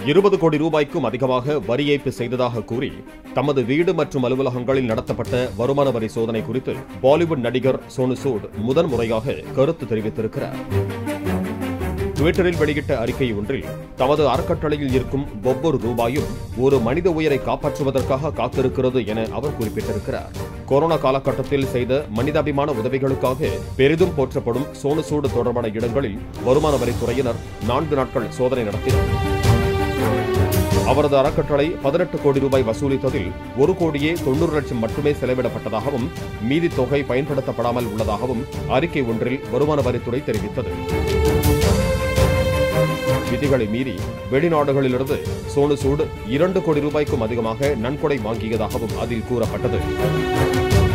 இருபது கோடி ரூபாய்க்கும் அதிகமாக வரி ஏய்ப்பு செய்ததாக கூறி தமது வீடு மற்றும் அலுவலகங்களில் நடத்தப்பட்ட வருமான வரி சோதனை குறித்து பாலிவுட் நடிகர் சோனு சூட் முதன்முறையாக கருத்து தெரிவித்திருக்கிறார் டுவிட்டரில் வெளியிட்ட அறிக்கை ஒன்றில் தமது அறக்கட்டளையில் இருக்கும் ஒவ்வொரு ரூபாயும் ஒரு மனித உயிரை காப்பாற்றுவதற்காக காத்திருக்கிறது என அவர் குறிப்பிட்டிருக்கிறார் கொரோனா காலகட்டத்தில் செய்த மனிதாபிமான உதவிகளுக்காக பெரிதும் போற்றப்படும் சோனு சூடு தொடர்பான இடங்களில் வருமான வரித்துறையினர் நான்கு நாட்கள் சோதனை நடத்தினர் அவரது அறக்கட்டளை பதினெட்டு கோடி ரூபாய் வசூலித்ததில் ஒரு கோடியே தொண்ணூறு லட்சம் மட்டுமே செலவிடப்பட்டதாகவும் மீதி தொகை பயன்படுத்தப்படாமல் உள்ளதாகவும் அறிக்கை ஒன்றில் வருமான வரித்துறை தெரிவித்தது விதிகளை மீறி வெளிநாடுகளிலிருந்து சோனு சூட் இரண்டு கோடி ரூபாய்க்கும் அதிகமாக நன்கொடை வாங்கியதாகவும் அதில் கூறப்பட்டது